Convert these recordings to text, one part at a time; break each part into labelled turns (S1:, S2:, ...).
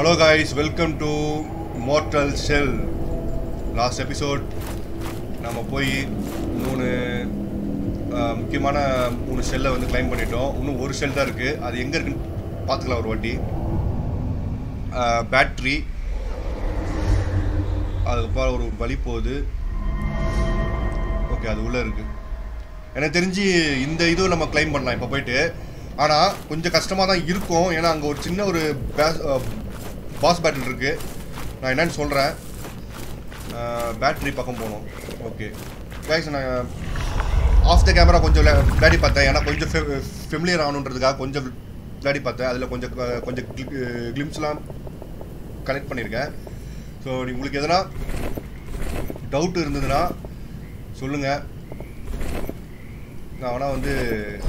S1: Hello guys welcome to motel shell last episode நம்ம போய் மூணு அஹ், முக்கியமான மூணு ஷெல்லை வந்து கிளைம் பண்ணிட்டோம் இன்னும் ஒரு ஷெல் தான் இருக்குது அது எங்கே இருக்குன்னு பார்த்துக்கலாம் ஒரு வாட்டி பேட்ரி அதுக்கப்புறம் ஒரு வழி போகுது ஓகே அது உள்ளே இருக்குது எனக்கு தெரிஞ்சு இந்த இதுவும் நம்ம கிளைம் பண்ணலாம் இப்போ போயிட்டு ஆனால் கொஞ்சம் கஷ்டமாக தான் இருக்கும் ஏன்னா அங்கே ஒரு சின்ன ஒரு பாஸ் பேட்டில் இருக்குது நான் என்னன்னு சொல்கிறேன் பேட்ரி பக்கம் போகணும் ஓகே கைஸ் நான் ஆஃப் த கேமரா கொஞ்சம் விளா- விளையாடி பார்த்தேன் ஏன்னா கொஞ்சம் ஃபெமிலியர் ஆகணுன்றதுக்காக கொஞ்சம் விளையாடி பார்த்தேன் அதில் கொஞ்சம் க- கொஞ்சம் கிளிம்ஸ்லாம் கனெக்ட் பண்ணியிருக்கேன் ஸோ உங்களுக்கு எதனா டவுட் இருந்ததுன்னா சொல்லுங்கள் நான் வேணால் வந்து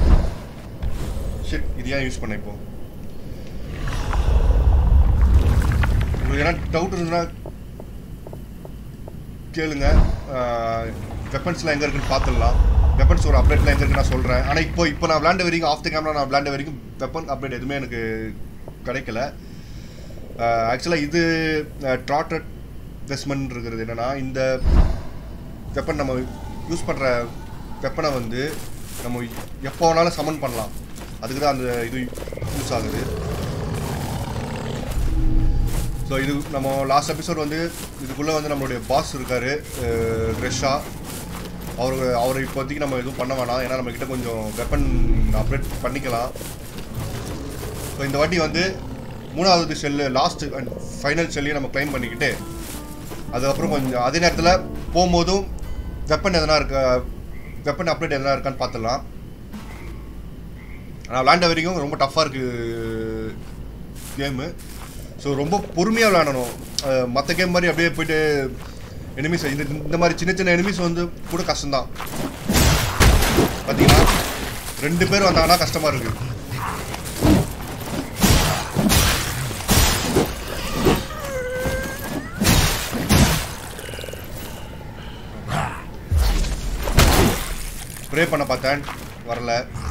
S1: ஷிட் இது ஏன் யூஸ் பண்ணேன் இப்போ உங்களுக்கு எதனா டவுட் இருந்ததுன்னா கேளுங்க வெப்பன்ஸ்லாம் எங்கே இருக்குன்னு பார்த்துடலாம் வெப்பன்ஸ் ஒரு அப்டேட்லாம் எங்கே இருக்குன்னு நான் சொல்கிறேன் ஆனால் இப்போ இப்போ நான் விளாண்ட வரைக்கும் ஆஃப் த கேமரா நான் விளாண்ட வரைக்கும் வெப்பன் அப்டேட் எதுவுமே எனக்கு கிடைக்கல ஆக்சுவலாக இது ட்ராட்டட் வெஸ்மன் இருக்கிறது என்னென்னா இந்த வெப்பன் நம்ம யூஸ் பண்ணுற வெப்பனை வந்து நம்ம எப்போ வேணாலும் சமன் பண்ணலாம் அதுக்கு தான் அந்த இது யூஸ் ஆகுது ஸோ இது நம்ம லாஸ்ட் எபிசோட் வந்து இதுக்குள்ளே வந்து நம்மளுடைய பாஸ் இருக்கார் ரெஷா அவர் அவரை இப்போதைக்கு நம்ம எதுவும் பண்ண வேணாம் ஏன்னா நம்மக்கிட்ட கொஞ்சம் வெப்பன் அப்டேட் பண்ணிக்கலாம் ஸோ இந்த வாட்டி வந்து மூணாவது ஷெல்லு லாஸ்ட் அண்ட் ஃபைனல் ஷெல்லையும் நம்ம க்ளைம் பண்ணிக்கிட்டு அதுக்கப்புறம் கொஞ்சம் அதே நேரத்தில் போகும்போதும் வெப்பன் எதனா இருக்கா வெப்பன் அப்டேட் எதனா இருக்கான்னு பார்த்துடலாம் ஆனால் விளாண்ட வரைக்கும் ரொம்ப டஃப்பாக இருக்குது கேமு ஸோ ரொம்ப பொறுமையாக விளாடணும் மற்ற கேம் மாதிரி அப்படியே போயிட்டு எனிமீஸ் இந்த இந்த மாதிரி சின்ன சின்ன எனிமீஸ் வந்து கூட கஷ்டம்தான் பார்த்தீங்கன்னா ரெண்டு பேர் வந்தாங்கன்னா கஷ்டமாக இருக்குது ப்ரே பண்ண பார்த்தேன் வரல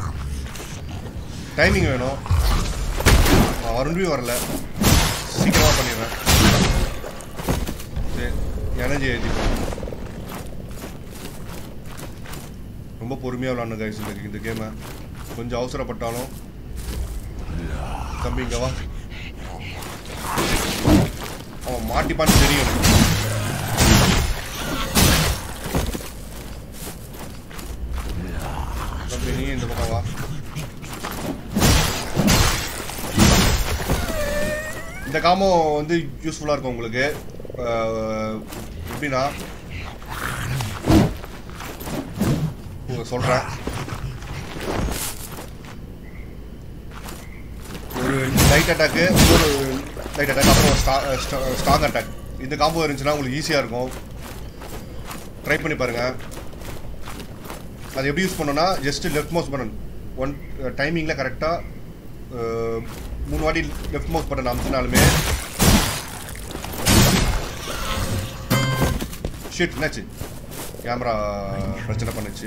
S1: டைமிங் வேணும் மறுபடியும் வரல சீக்கிரமாக பண்ணிடுறேன் சரி எனர்ஜி ஏற்றிப்போம் ரொம்ப பொறுமையாக விளாட்ணும் கைஸ் இந்த இந்த கேமை கொஞ்சம் அவசரப்பட்டாலும் தம்பி இங்க வா அவன் மாட்டிப்பான்னு தெரியும் எனக்கு தம்பி நீ இந்த பக்கம் வா இந்த காமோ வந்து யூஸ்ஃபுல்லாக இருக்கும் உங்களுக்கு அஹ், எப்படின்னா சொல்கிறேன் ஒரு லைட் அட்டாக்கு ஒரு லைட் அட்டாக் அப்புறம் ஸ்ட்ராங் அட்டாக் இந்த காம்போ இருந்துச்சுன்னா உங்களுக்கு ஈஸியாக இருக்கும் ட்ரை பண்ணி பாருங்கள் அது எப்படி யூஸ் பண்ணோன்னா just left mouse button one டைமிங்கில் கரெக்டாக மூணு வாட்டி லெஃப்ட் மவுஸ் பட்டன் அமுத்தினாலுமே ஷிட் என்னாச்சு கேமரா பிரச்சனை பண்ணுச்சு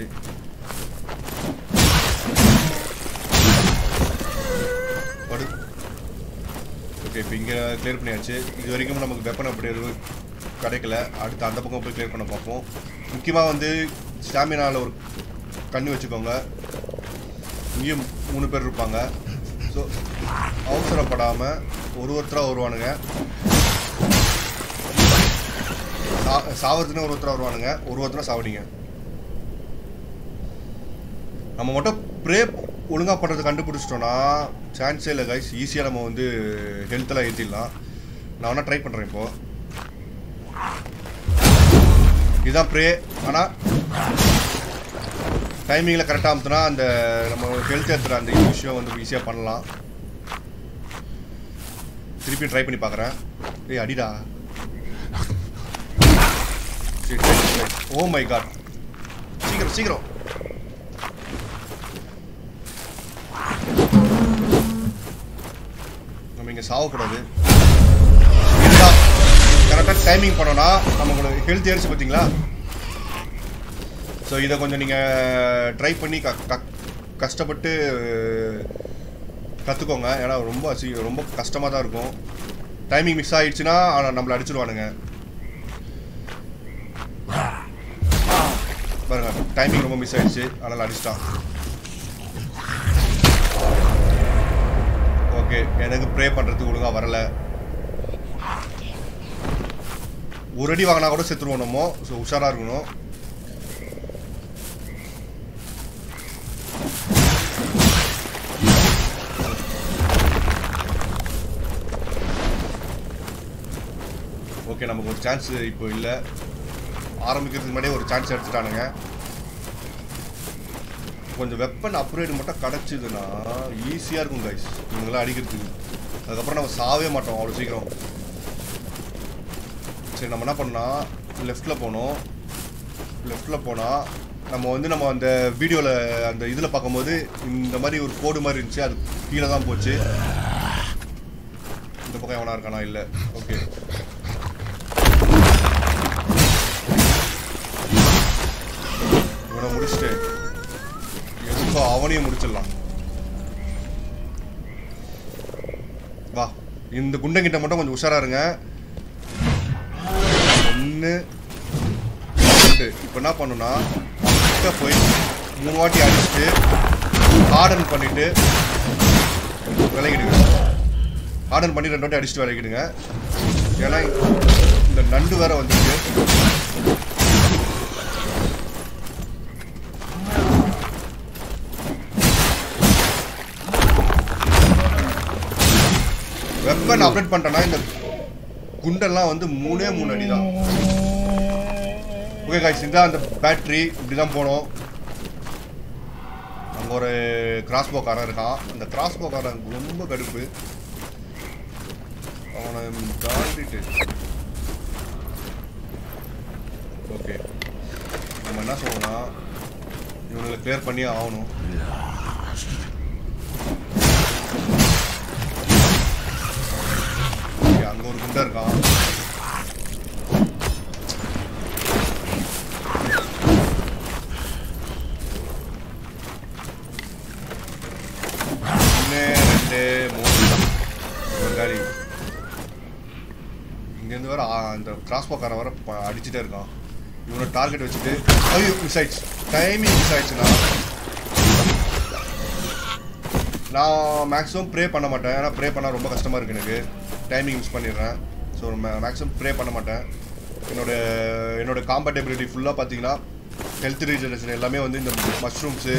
S1: படு ஓகே இப்போ இங்கே கிளியர் பண்ணியாச்சு இது வரைக்கும் நமக்கு வெப்பன் அப்படி எதுவும் கிடைக்கல அடுத்து அந்த பக்கம் போய் கிளியர் பண்ண பார்ப்போம் முக்கியமாக வந்து ஸ்டாமினாவில் ஒரு கண்ணு வச்சுக்கோங்க இங்கேயும் மூணு பேர் இருப்பாங்க ஸோ அவசரப்படாமல் ஒரு ஒருத்தராக வருவானுங்க சா சாவறதுன்னு ஒரு ஒருத்தராக வருவானுங்க ஒரு ஒருத்தராக சாவடிங்க நம்ம மட்டும் ப்ரே ஒழுங்காக பண்ணுறது கண்டுபிடிச்சிட்டோன்னா சான்ஸே இல்லை கைஸ் ஈஸியாக நம்ம வந்து ஹெல்த்தெல்லாம் ஏற்றிடலாம் நான் வேணால் ட்ரை பண்ணுறேன் இப்போது இதுதான் ப்ரே ஆனால் டைமிங்கில் கரெக்டாக அமுத்துனா அந்த நம்ம ஹெல்த் ஏற்றுற அந்த விஷயம் வந்து ஈஸியாக பண்ணலாம் திருப்பி ட்ரை பண்ணி பார்க்குறேன் ஏய் அடிடா ஓ மை காட் சீக்கிரம் சீக்கிரம் நம்ம இங்கே சாவக்கூடாது இதுதான் கரெக்டாக டைமிங் பண்ணோன்னா நமக்கு ஹெல்த் ஏறிச்சு பார்த்தீங்களா ஸோ இதை கொஞ்சம் நீங்கள் ட்ரை பண்ணி க க கஷ்டப்பட்டு கற்றுக்கோங்க ஏன்னா ரொம்ப சி ரொம்ப கஷ்டமாக தான் இருக்கும் டைமிங் மிஸ் ஆயிடுச்சுன்னா அவன் நம்மளை அடிச்சிருவானுங்க பாருங்க டைமிங் ரொம்ப மிஸ் ஆயிடுச்சு அதனால அடிச்சிட்டான் ஓகே எனக்கு ப்ரே பண்ணுறதுக்கு ஒழுங்கா வரல ஒரு அடி வாங்கினா கூட செத்துருவோம் நம்ம ஸோ உஷாராக இருக்கணும் ஓகே நமக்கு ஒரு சான்ஸ் இப்போ இல்லை ஆரம்பிக்கிறதுக்கு முன்னாடியே ஒரு சான்ஸ் எடுத்துட்டானுங்க கொஞ்சம் வெப்பன் அப்கிரேட் மட்டும் கிடச்சிதுன்னா ஈஸியாக இருக்கும் கைஸ் இவங்களாம் அடிக்கிறதுக்கு அதுக்கப்புறம் நம்ம சாவே மாட்டோம் அவ்வளோ சீக்கிரம் சரி நம்ம என்ன பண்ணால் லெஃப்டில் போனோம் லெஃப்டில் போனால் நம்ம வந்து நம்ம அந்த வீடியோவில் அந்த இதில் பார்க்கும்போது இந்த மாதிரி ஒரு கோடு மாதிரி இருந்துச்சு அது கீழே தான் போச்சு இந்த பக்கம் எவனா இருக்கானா இல்லை ஓகே இவனை முடிச்சுட்டு எதுக்கோ அவனையும் முடிச்சிடலாம் வா இந்த குண்டங்கிட்ட மட்டும் கொஞ்சம் உஷாரா இருங்க ஒன்று ரெண்டு இப்போ என்ன பண்ணுன்னா கிட்ட போய் மூணு வாட்டி அடிச்சுட்டு ஹார்டன் பண்ணிட்டு விலகிடுங்க ஹார்டன் பண்ணி ரெண்டு வாட்டி அடிச்சுட்டு விலகிடுங்க ஏன்னா இந்த நண்டு வேற வந்துருக்கு வெப்பன் அப்டேட் பண்ணிட்டேன்னா இந்த குண்டெல்லாம் வந்து மூணே மூணு அடி தான் ஓகே காய்ஸ் இதான் அந்த பேட்ரி இப்படி தான் போனோம் அங்கே ஒரு கிராஸ்போ காரன் இருக்கான் அந்த கிராஸ்போ காரன் ரொம்ப கடுப்பு அவனை தாண்டிட்டு ஓகே நம்ம என்ன சொல்லணும்னா இவங்களை கிளியர் பண்ணி ஆகணும் ஓகே அங்கே ஒரு குண்டை இருக்கான் ஒன்று ரெண்டு மூணு ஒரு காலி இங்கேருந்து வர அந்த கிராஸ்போக்காரன் வர ப- அடிச்சுட்டே இருக்கான் இவனை டார்கெட் வச்சுட்டு ஐயோ மிஸ் ஆயிடுச்சு டைமிங் மிஸ் ஆயிடுச்சுண்ணா நான் மேக்ஸிமம் ப்ரே பண்ண மாட்டேன் ஏன்னா ப்ரே பண்ணால் ரொம்ப கஷ்டமாக இருக்குது எனக்கு டைமிங் மிஸ் பண்ணிடுறேன் ஸோ மேக்ஸிமம் ப்ரே பண்ண மாட்டேன் என்னோட என்னோட காம்பேட்டபிலிட்டி ஃபுல்லாக பார்த்தீங்கன்னா ஹெல்த் ரீஜனரேஷன் எல்லாமே வந்து இந்த மஷ்ரூம்ஸு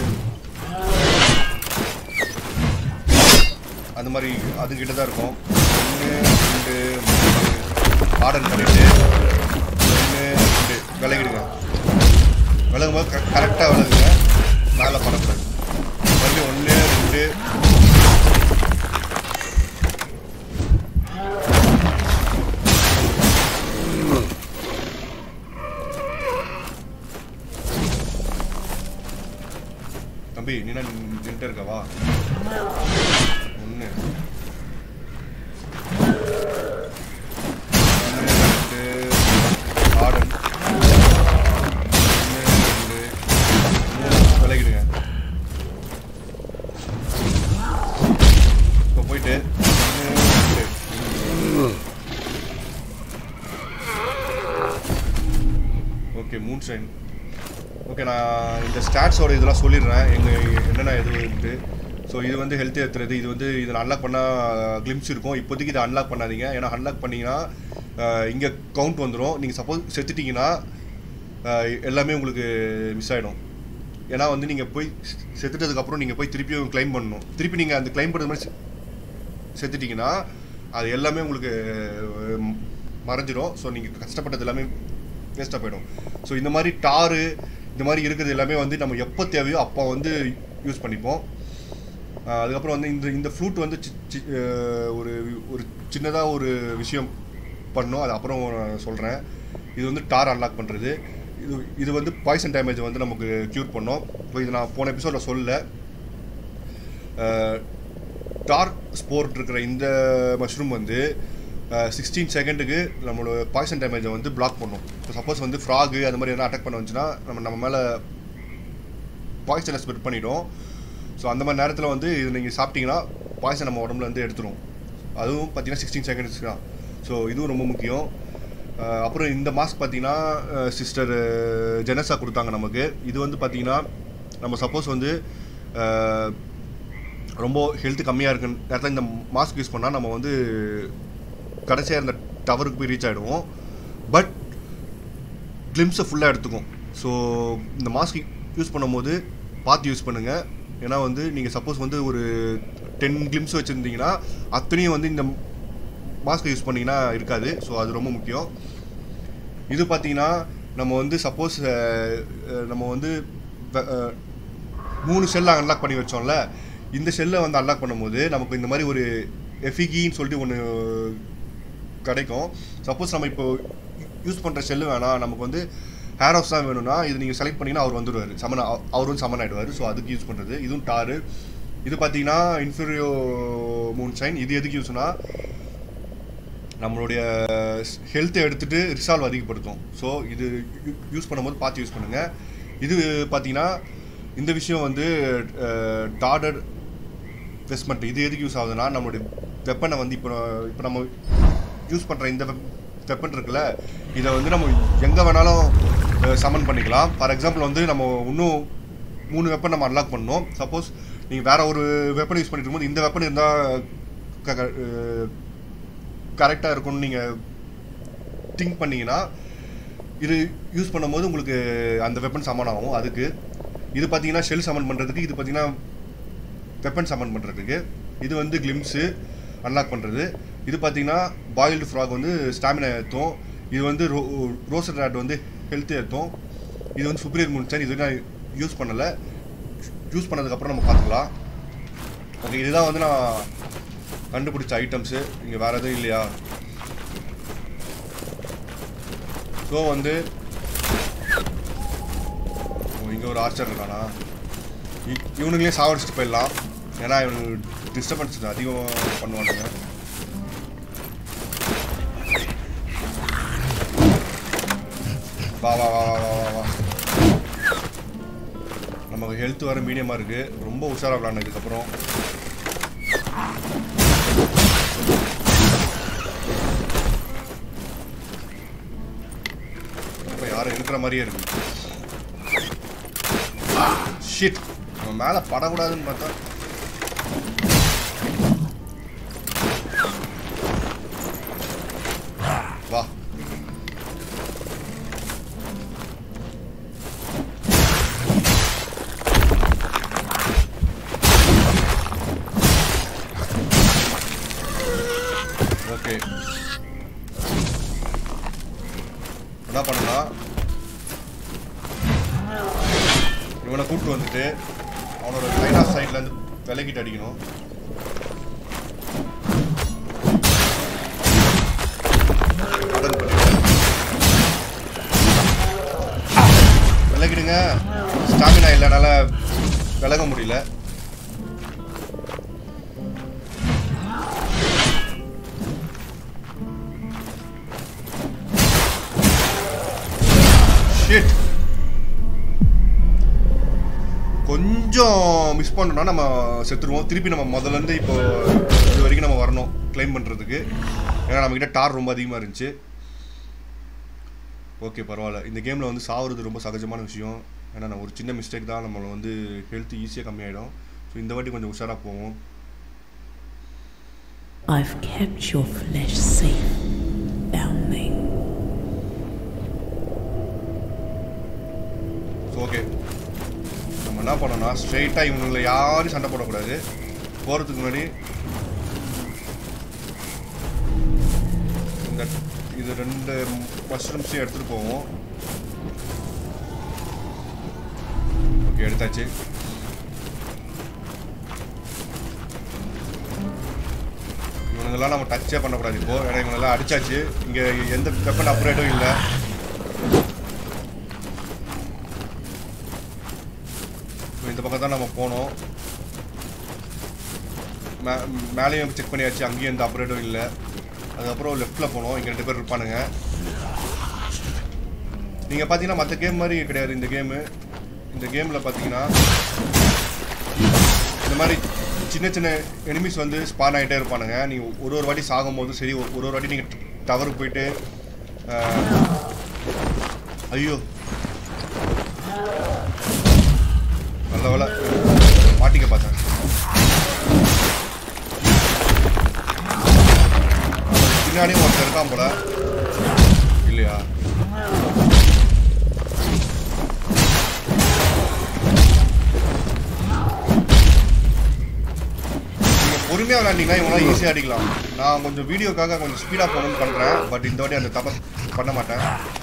S1: அந்த மாதிரி அதுக்கிட்ட தான் இருக்கும் ஒன்று ரெண்டு மூணு ஆர்டர் பண்ணிட்டு ஒன்று ரெண்டு விலகிடுங்க விலகும் போது கரெக்டாக விலகுங்க மேலே பண்ணக்கூடாது மறுபடியும் ஒன்று ரெண்டு தம்பி நீ என்ன நின்றுட்டு இருக்கவா ஒன்று ரெண்டு ஆர்டர் ஒன்று ரெண்டு மூணு விலகிடுங்க இப்போ போயிட்டு ஒன்று ரெண்டு ஓகே மூன் ஷைன் ஓகே நான் இந்த ஸ்டாட்ஸோட இதெல்லாம் சொல்லிடுறேன் எங்கள் என்னென்ன எதுன்ட்டு ஸோ இது வந்து ஹெல்த் ஏற்றுறது இது வந்து இதில் அன்லாக் பண்ணால் கிளிம்ஸ் இருக்கும் இப்போதைக்கு இதை அன்லாக் பண்ணாதீங்க ஏன்னா அன்லாக் பண்ணிங்கன்னா இங்கே கவுண்ட் வந்துடும் நீங்கள் சப்போஸ் செத்துட்டிங்கன்னா அஹ், எல்லாமே உங்களுக்கு மிஸ் ஆகிடும் ஏன்னா வந்து நீங்கள் போய் செத்துட்டதுக்கப்புறம் நீங்கள் போய் திருப்பியும் க்ளைம் பண்ணணும் திருப்பி நீங்கள் அந்த க்ளைம் பண்ணுறது மாதிரி செ- செத்துட்டிங்கன்னா அது எல்லாமே உங்களுக்கு அஹ், மறைஞ்சிரும் ஸோ நீங்கள் கஷ்டப்பட்டது எல்லாமே வேஸ்ட்டாக போயிடும் ஸோ இந்த மாதிரி டாரு இந்த மாதிரி இருக்கிறது எல்லாமே வந்து நம்ம எப்போ தேவையோ அப்போ வந்து யூஸ் பண்ணிப்போம் ஆஹ் அதுக்கப்புறம் வந்து இந்த இந்த ஃப்ளூட் வந்து சி- சி- அஹ் ஒரு ஒரு சின்னதாக ஒரு விஷயம் பண்ணோம் அது அப்புறம் சொல்கிறேன் இது வந்து டார் அன்லாக் பண்ணுறது இது இது வந்து பாய்சன் டேமேஜ் வந்து நமக்கு க்யூர் பண்ணோம் இப்போ இது நான் போன எபிசோடில் சொல்லல டார்க் ஸ்போர்ட் இருக்கிற இந்த மஷ்ரூம் வந்து சிக்ஸ்டீன் செகண்டுக்கு நம்மளோட பாய்சன் டேமேஜை வந்து பிளாக் பண்ணும் இப்போ சப்போஸ் வந்து ஃப்ராகு அந்த மாதிரி எதனா அட்டாக் பண்ண வந்துச்சுன்னா நம்ம நம்ம மேலே பாய்சனை ஸ்ப்ரெட் பண்ணிடும் ஸோ அந்த மாதிரி நேரத்தில் வந்து இது நீங்கள் சாப்பிட்டீங்கன்னா பாய்சன் நம்ம உடம்புல வந்து எடுத்துரும் அதுவும் பார்த்தீங்கன்னா சிக்ஸ்டீன் செகண்ட்ஸ் தான் ஸோ இதுவும் ரொம்ப முக்கியம் அஹ் அப்புறம் இந்த மாஸ்க் பார்த்தீங்கன்னா சிஸ்டர் ஜெனஸா கொடுத்தாங்க நமக்கு இது வந்து பார்த்தீங்கன்னா நம்ம சப்போஸ் வந்து அஹ், ரொம்ப ஹெல்த் கம்மியாக இருக்கு நேரத்தில் இந்த மாஸ்க் யூஸ் பண்ணால் நம்ம வந்து கடைசியாக இருந்த டவருக்கு போய் ரீச் ஆகிடுவோம் பட் கிளிம்ஸை ஃபுல்லாக எடுத்துக்கும் ஸோ இந்த மாஸ்க் யூஸ் பண்ணும்போது பார்த்து யூஸ் பண்ணுங்கள் ஏன்னா வந்து நீங்கள் சப்போஸ் வந்து ஒரு டென் கிளிம்ஸ் வச்சுருந்தீங்கன்னா அத்தனையும் வந்து இந்த மாஸ்க் யூஸ் பண்ணிங்கன்னா இருக்காது ஸோ அது ரொம்ப முக்கியம் இது பார்த்தீங்கன்னா நம்ம வந்து சப்போஸ் நம்ம வந்து வ- அஹ், மூணு செல்லை அன்லாக் பண்ணி வச்சோம்ல இந்த செல்லை வந்து அன்லாக் பண்ணும்போது நமக்கு இந்த மாதிரி ஒரு எஃபிகின்னு சொல்லிட்டு ஒன்று கிடைக்கும் சப்போஸ் நம்ம இப்போ யூஸ் பண்ணுற செல்லு வேணாம் நமக்கு வந்து ஹேர் ஹவுஸ் தான் வேணும்னா இது நீங்கள் செலக்ட் பண்ணிங்கன்னா அவர் வந்துடுவார் சமன் அவ- அவர் வந்து சமன் ஆகிடுவார் ஸோ அதுக்கு யூஸ் பண்ணுறது இதுவும் டாரு இது பார்த்தீங்கன்னா இன்ஃபீரியோ மூன் ஷைன் இது எதுக்கு யூஸ்னா நம்மளுடைய ஹெல்த்தை எடுத்துட்டு ரிசால்வ் அதிகப்படுத்தும் ஸோ இது யூஸ் பண்ணும்போது பார்த்து யூஸ் பண்ணுங்கள் இது பார்த்தீங்கன்னா இந்த விஷயம் வந்து டாடர் வெஸ்ட்மெண்ட் இது எதுக்கு யூஸ் ஆகுதுன்னா நம்மளுடைய வெப்பனை வந்து இப்போ இப்போ நம்ம யூஸ் பண்ணுற இந்த வெப்பன் இருக்குல்ல இதை வந்து நம்ம எங்கே வேணாலும் சமன் பண்ணிக்கலாம் ஃபார் எக்ஸாம்பிள் வந்து நம்ம இன்னும் மூணு வெப்பன் நம்ம அன்லாக் பண்ணோம் சப்போஸ் நீங்கள் வேற ஒரு வெப்பன் யூஸ் பண்ணிட்டு இருக்கும்போது இந்த வெப்பன் இருந்தால் கரெக்டாக இருக்கும்னு நீங்கள் திங்க் பண்ணீங்கன்னா இது யூஸ் பண்ணும்போது உங்களுக்கு அந்த வெப்பன் சமன் ஆகும் அதுக்கு இது பார்த்தீங்கன்னா ஷெல் சமன் பண்ணுறதுக்கு இது பார்த்தீங்கன்னா வெப்பன் சமன் பண்ணுறதுக்கு இது வந்து கிளிம்ஸு அன்லாக் பண்ணுறது இது பார்த்தீங்கன்னா பாயில்டு ஃப்ராக் வந்து ஸ்டாமினா ஏற்றும் இது வந்து ரோ ரோசட் ரேட் வந்து ஹெல்த் ஏற்றும் இது வந்து சுப்ரியர் முன்சன் இது நான் யூஸ் பண்ணலை யூஸ் பண்ணதுக்கப்புறம் நம்ம பார்த்துக்கலாம் ஓகே இதுதான் வந்து நான் கண்டுபிடிச்ச ஐட்டம்ஸு இங்கே வேறு எதுவும் இல்லையா ஸோ வந்து இங்கே ஒரு ஆர்ச்சர் இருக்கானா இ- இவனுங்களே சாவடிச்சுட்டு போயிடலாம் ஏன்னா இவனுக்கு டிஸ்டர்பன்ஸ் அதிகம் பண்ணுவானுங்க வா வா வா வா வா வா வா நமக்கு ஹெல்த் வர மீடியமாக இருக்குது ரொம்ப உஷாராக விளாட்ணும் இதுக்கப்புறம் இப்போ யாரும் இருக்கிற மாதிரியே இருக்கு ஷிட் நம்ம மேலே படக்கூடாதுன்னு பார்த்தா வா ஓகே என்ன பண்ணனா இவனை கூப்பிட்டு வந்துட்டு அவனோட லைன் ஆஃப் சைட்லேருந்து விலகிட்டு அடிக்கணும் அடன் பண்ணிடுறேன். விலகிடுங்க ஸ்டாமினா இல்லைனால விலக முடியல ஷிட் கொஞ்சம் மிஸ் பண்ணோம்னா நம்ம செத்துருவோம் திருப்பி நம்ம முதல்ல இருந்து இப்போ இது வரைக்கும் நம்ம வரணும் க்ளைம் பண்ணுறதுக்கு ஏன்னா நம்மக்கிட்ட டார் ரொம்ப அதிகமாக இருந்துச்சு ஓகே பரவாயில்ல இந்த கேமில் வந்து சாவுறது ரொம்ப சகஜமான விஷயம் ஏன்னா நான் ஒரு சின்ன மிஸ்டேக் தான் நம்மளை வந்து ஹெல்த் ஈஸியாக கம்மியாயிடும் ஸோ இந்த வாட்டி கொஞ்சம் உஷாராக போவோம்
S2: I've kept your flesh safe, foundling.
S1: So okay நம்ம என்ன பண்ணோம்னா ஸ்ட்ரெயிட்டாக இவங்களை யாரும் சண்டை போடக்கூடாது போகிறதுக்கு முன்னாடி இந்த இது ரெண்டு மஷ்ரூம்ஸையும் எடுத்துகிட்டு போவோம் ஓகே எடுத்தாச்சு இவனுங்கெல்லாம் நம்ம டச்சே பண்ணக்கூடாது இப்போ ஏன்னா இவங்கெல்லாம் அடிச்சாச்சு இங்கே எந்த வெப்பன் அப்கிரேடும் இல்லை ஸோ இந்த பக்கம் தான் நம்ம போனோம் மே மேலேயும் செக் பண்ணியாச்சு அங்கேயும் எந்த அப்ரேட்டும் இல்லை அதுக்கப்புறம் லெஃப்ட்டில் போனோம் இங்கே ரெண்டு பேர் இருப்பானுங்க நீங்கள் பார்த்தீங்கன்னா மற்ற கேம் மாதிரி கிடையாது இந்த கேமு இந்த கேமில் பார்த்தீங்கன்னா இந்த மாதிரி சின்ன சின்ன எனிமிஸ் வந்து ஸ்பான் ஆகிட்டே இருப்பானுங்க நீங்கள் ஒரு ஒரு வாட்டி சாகும்போதும் சரி ஒரு ஒரு வாட்டி நீங்கள் டவருக்கு போயிட்டு அஹ், ஐயோ நல்ல வேலை மாட்டிக்க பார்த்தேன் பின்னாடியும் ஒருத்தர் இருக்கான் போல இல்லையா நீங்க பொறுமையாக விளாண்டிங்கன்னா இவங்களாம் ஈஸியாக அடிக்கலாம் நான் கொஞ்சம் வீடியோக்காக கொஞ்சம் ஸ்பீடாக போகணும்னு பண்ணுறேன் பட் இந்த வாட்டி அந்த தப்பை பண்ண மாட்டேன்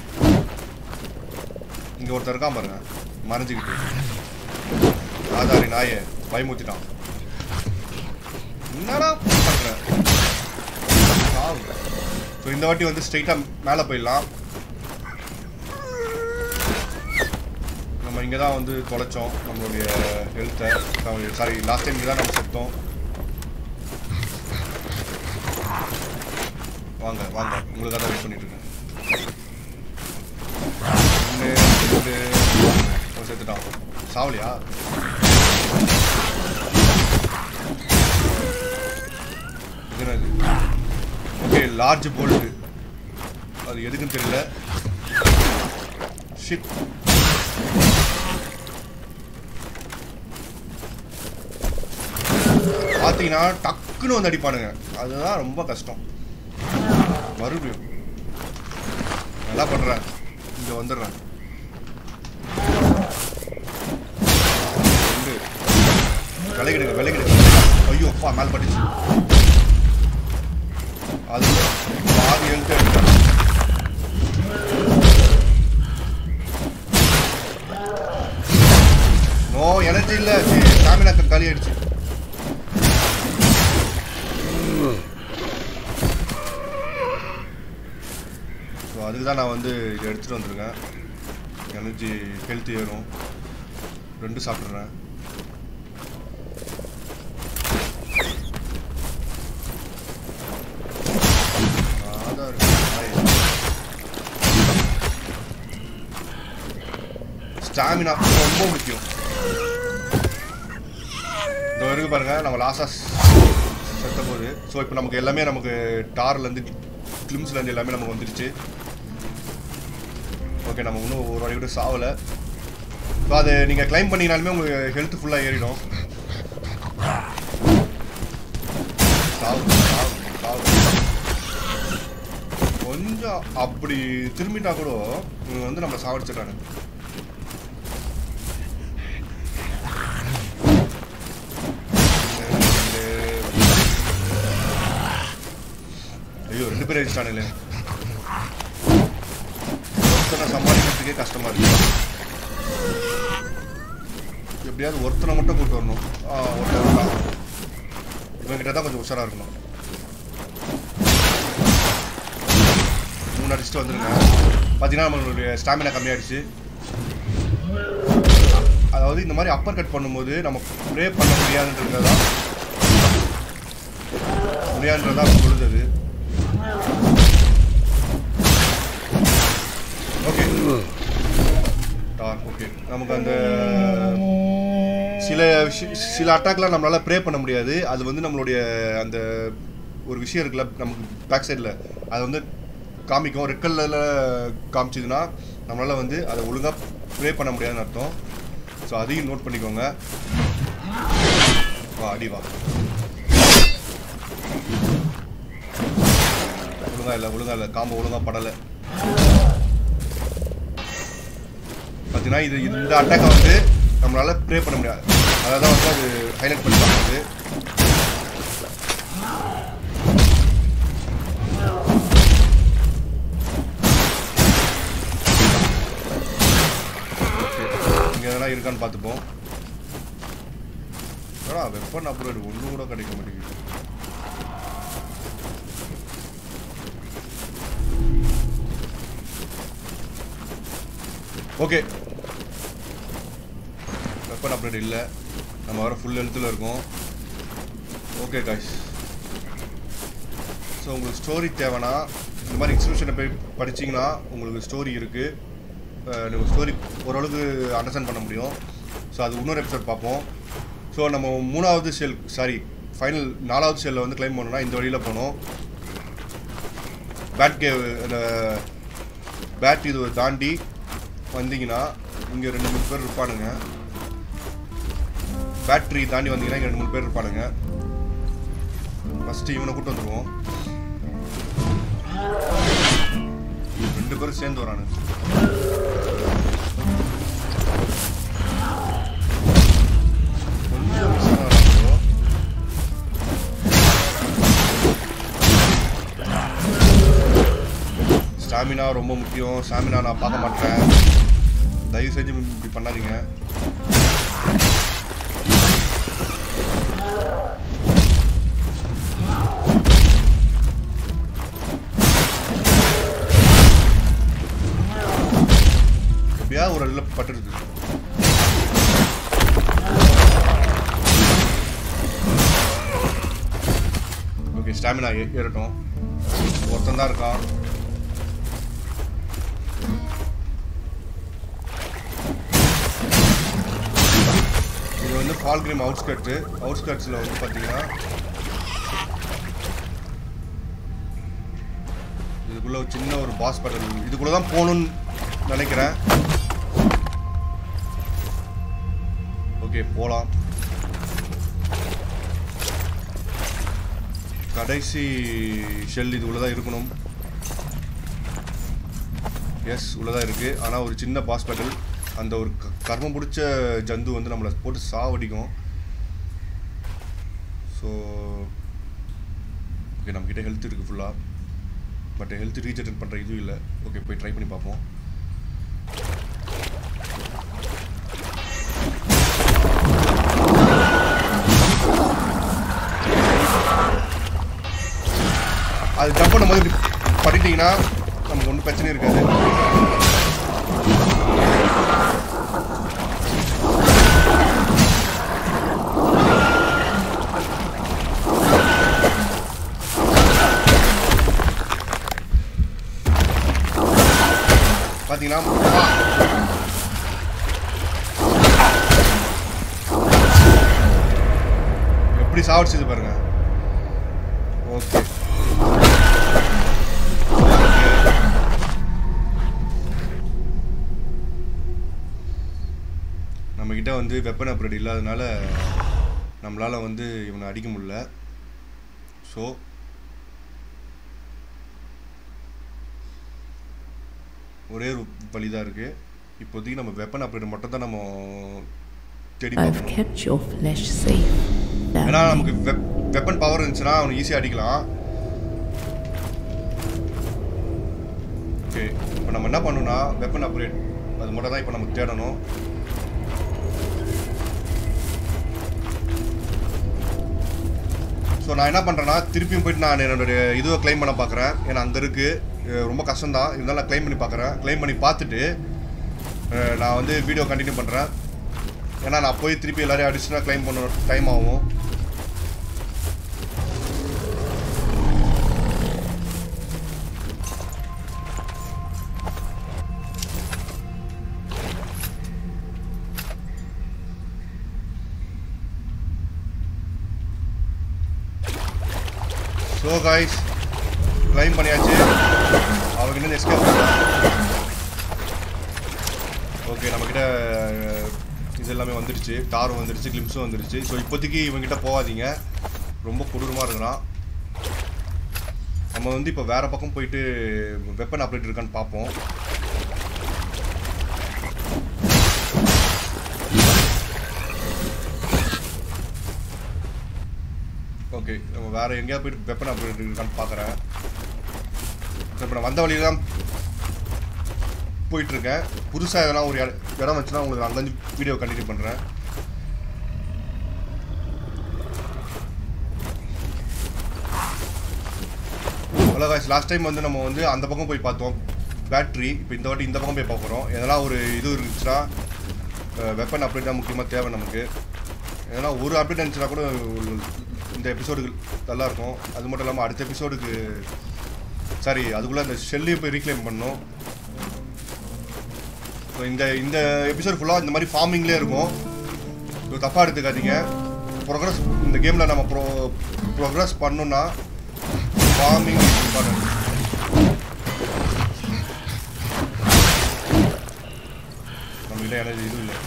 S1: இங்கே ஒருத்தர் இருக்கான் பாருங்க மறைஞ்சிக்கிட்டு ஆதாரி நாயை பயமுத்திட்டான் என்னடா பண்ணுறேன் ஸோ இந்த வாட்டி வந்து ஸ்ட்ரைட்டாக மேலே போயிடலாம் நம்ம இங்கே தான் வந்து தொலைச்சோம் நம்மளுடைய ஹெல்த்தை சாரி லாஸ்ட் டைம் இங்கே தான் நம்ம செத்தோம் வாங்க வாங்க உங்களுக்காக தான் வெயிட் பண்ணிட்டு இருக்கேன் ஒன்று ரெண்டு அவன் செத்துட்டான் சாவலியா இது என்னது ஓகே லார்ஜ் போல்ட்டு அது எதுக்குன்னு தெரியல ஷிட் பார்த்தீங்கன்னா டக்குன்னு வந்து அடிப்பானுங்க அதுதான் ரொம்ப கஷ்டம் மறுபடியும் நல்லா பண்றேன் இங்க வந்துடுறேன் ரெண்டு. விலகிடுங்க விலகிடுங்க ஐயோ அப்பா மேல் பட்டுச்சு அது பாதி எழுத்து எடுத்தேன் நோ எனர்ஜி இல்ல ஸ்டாமினா காலி ஆயிடுச்சு ஸோ அதுக்கு தான் நான் வந்து இதை எடுத்துகிட்டு வந்திருக்கேன் எனர்ஜி ஹெல்த் ஏறும் ரெண்டு சாப்பிட்றேன் ஸ்டாமினா ரொம்ப முக்கியம் இந்த இருக்கு பாருங்க நம்ம லாஸ்டா செத்த போது ஸோ இப்போ நமக்கு எல்லாமே நமக்கு டார்லேருந்து கிளிம்ஸ்லேருந்து எல்லாமே நமக்கு வந்துருச்சு ஓகே நம்ம இன்னும் ஒரு வாட்டி கூட சாவலை ஸோ அது நீங்கள் கிளைம் பண்ணிங்கனாலுமே உங்களுக்கு ஹெல்த் ஃபுல்லாக ஏறிடும் சாவு சாவு சாவு கொஞ்சம் அப்படி திரும்பிட்டா கூட இவங்க வந்து நம்ம சாவடிச்சிடறாங்க ஐயோ ரெண்டு பேரும் அடிச்சிட்டானுங்களே ஒருத்தனை சமாளிக்கிறதுக்கே கஷ்டமா இருக்கு எப்படியாவது ஒருத்தனை மட்டும் கூட்டு வரணும் ஆ ஒருத்தன் வரலாம் இவங்கிட்ட தான் கொஞ்சம் உஷாரா இருக்கணும் மூணு அடிச்சுட்டு வந்துருங்க பார்த்தீங்கன்னா நம்மளுடைய ஸ்டாமினா கம்மியாயிடுச்சு அதாவது இந்த மாதிரி அப்பர் கட் பண்ணும்போது நம்ம ப்ரே பண்ண முடியாதுன்றதுதான் முடியாதுன்றதா சொல்லுது அது ஓகே ஓகே நமக்கு அந்த சில விஷய- சில அட்டாக்லாம் நம்மளால ப்ரே பண்ண முடியாது அது வந்து நம்மளுடைய அந்த ஒரு விஷயம் இருக்குல்ல நமக்கு பேக் சைடில் அது வந்து காமிக்கும் ரெட் கலரில் காமிச்சதுன்னா நம்மளால வந்து அதை ஒழுங்காக ப்ரே பண்ண முடியாதுன்னு அர்த்தம் ஸோ அதையும் நோட் பண்ணிக்கோங்க வா அடி வா ஒழுங்கா இல்லை ஒழுங்கா இல்லை காம்போ ஒழுங்கா படலை பார்த்தீங்கன்னா இது இந்த அட்டாக்கை வந்து நம்மளால ப்ரே பண்ண முடியாது அதை தான் வந்து அது ஹைலைட் பண்ணி காட்டுது இங்கே எதனா இருக்கான்னு பார்த்துப்போம் ஏடா வெப்பன் அப்கிரேட் ஒன்று கூட கிடைக்க மாட்டேங்குது ஓகே வெப்பன் அப்கிரேட் இல்லை நம்ம வர ஃபுல் ஹெல்த்தில் இருக்கோம் ஓகே காய்ஸ் ஸோ உங்களுக்கு ஸ்டோரி தேவைன்னா இந்த மாதிரி இன்ஸ்டியூஷனை போய் படிச்சீங்கன்னா உங்களுக்கு ஸ்டோரி இருக்குது நீங்கள் ஸ்டோரி ஓரளவுக்கு அண்டர்ஸ்டாண்ட் பண்ண முடியும் ஸோ அது இன்னொரு எபிசோட் பார்ப்போம் ஸோ நம்ம மூணாவது செல் சாரி ஃபைனல் நாலாவது செல்லில் வந்து கிளைம் பண்ணோம்னா இந்த வழியில் போனோம் பேட் கேவ் அந்த பேட் இது தாண்டி வந்தீங்கன்னா இங்கே ரெண்டு மூணு பேர் இருப்பானுங்க பேட்டரி தாண்டி வந்தீங்கன்னா இங்கே ரெண்டு மூணு பேர் இருப்பானுங்க ஃபஸ்ட்டு இவனை கூட்டு வந்துடுவோம் ரெண்டு பேரும் சேர்ந்து வரானுங்க கொஞ்சம் மிஸ் ஆகிறாங்க ஸ்டாமினா ரொம்ப முக்கியம் ஸ்டாமினா நான் பார்க்க மாட்டேன் தயவு செஞ்சு இப்படி பண்ணாதீங்க எப்படியா ஒரு இடத்துல பட்டுருது ஓகே ஸ்டாமினா ஏறட்டும் ஒருத்தன் தான் இருக்கான் இது வந்து ஃபால்கிரிம் அவுட்ஸ்கட்ஸு அவுட்ஸ்கட்ஸில் வந்து பார்த்தீங்கன்னா இதுக்குள்ள ஒரு சின்ன ஒரு பாஸ் பட்டன் இதுக்குள்ள தான் போகணும்னு நினைக்கிறேன் ஓகே போகலாம் கடைசி ஷெல் இது உள்ளதான் இருக்கணும் எஸ் உள்ளதான் இருக்கு ஆனால் ஒரு சின்ன பாஸ் பேட்டல் அந்த ஒரு க- கர்மம் பிடிச்ச ஜந்து வந்து நம்மளை போட்டு சாவடிக்கும் ஸோ ஓகே நம்மக்கிட்ட ஹெல்த் இருக்குது ஃபுல்லாக பட் ஹெல்த் ரீஜெனரேட் பண்ணுற இதுவும் இல்லை ஓகே போய் ட்ரை பண்ணி பார்ப்போம் அது ஜம்ப் பண்ணும்போது இப்படி பண்ணிட்டீங்கன்னா நமக்கு ஒன்றும் பிரச்சனை இருக்காது பார்த்தீங்கன்னா எப்படி சாவடிச்சது பாருங்க ஓகே நம்மக்கிட்ட வந்து வெப்பன் அப்கிரேட் இல்லாதனால நம்மளால் வந்து இவனை அடிக்க முடியல ஸோ ஒரே ஒரு வழி தான் இருக்குது இப்போதைக்கு நம்ம வெப்பன் அப்கிரேட் மட்டும் தான் நம்ம தேடி
S2: I've
S1: பார்க்கணும்
S2: kept your flesh safe.
S1: ஏன்னா
S2: That
S1: நமக்கு வெப் வெப்பன் பவர் இருந்துச்சுன்னா அவனை ஈஸியாக அடிக்கலாம் ஓகே இப்போ நம்ம என்ன பண்ணணும்னா வெப்பன் அப்கிரேட் அது மட்டும் தான் இப்போ நமக்கு தேடணும் ஸோ நான் என்ன பண்ணுறேன்னா திருப்பியும் போயிட்டு நான் என்னுடைய இதுவை க்ளைம் பண்ண பார்க்குறேன் ஏன்னா அங்கே இருக்குது ரொம்ப கஷ்டம்தான் இருந்தாலும் நான் க்ளைம் பண்ணி பார்க்குறேன் க்ளைம் பண்ணி பார்த்துட்டு அஹ், நான் வந்து வீடியோ கண்டினியூ பண்ணுறேன் ஏன்னா நான் போய் திருப்பி எல்லாரையும் அடிச்சுனா க்ளைம் பண்ண டைம் ஆகும் ஸோ காய்ஸ் க்ளைம் பண்ணியாச்சு அவங்க இன்னும் எஸ்கேப் ஓகே நம்மக்கிட்ட அஹ், இது எல்லாமே வந்துடுச்சு டாரும் வந்துடுச்சு கிளிம்ஸும் வந்துடுச்சு ஸோ இப்போதைக்கு இவங்ககிட்ட போகாதீங்க ரொம்ப கொடூரமாக இருக்கிறான் நம்ம வந்து இப்போ வேற பக்கம் போயிட்டு வெப்பன் அப்டேட் இருக்கான்னு பார்ப்போம் ஓகே நம்ம வேற எங்கேயாவது போயிட்டு வெப்பன் அப்டேட் இருக்கான்னு பார்க்குறேன் இப்போ நான் வந்த வழியில தான் போயிட்டு இருக்கேன் புதுசாக எதனா ஒரு இட- இடம் வச்சுன்னா உங்களுக்கு அங்கேருந்து வீடியோ கண்டினியூ பண்ணுறேன் ஹலோ காய்ஸ் லாஸ்ட் டைம் வந்து நம்ம வந்து அந்த பக்கம் போய் பார்த்தோம் பேட்ரி இப்போ இந்த வாட்டி இந்த பக்கம் போய் பார்க்குறோம் எதனா ஒரு இது இருந்துச்சுன்னா வெப்பன் அப்டேட் தான் முக்கியமாக தேவை நமக்கு எதனா ஒரு அப்டேட் இருந்துச்சுன்னா கூட இந்த எபிசோடுக்கு நல்லா இருக்கும் அது மட்டும் இல்லாமல் அடுத்த எபிசோடுக்கு சாரி அதுக்குள்ளே அந்த ஷெல்லையும் போய் ரீக்ளைம் பண்ணணும் ஸோ இந்த இந்த எபிசோட் ஃபுல்லாக இந்த மாதிரி ஃபார்மிங்லேயே இருக்கும் ஸோ தப்பாக எடுத்துக்காதீங்க ப்ரோக்ரஸ் இந்த கேமில் நம்ம ப்ரோ ப்ரோக்ரஸ் பண்ணோன்னா ஃபார்மிங் இம்பார்ட்டன்ட் நம்ம இல்லை எனக்கு இது இல்லை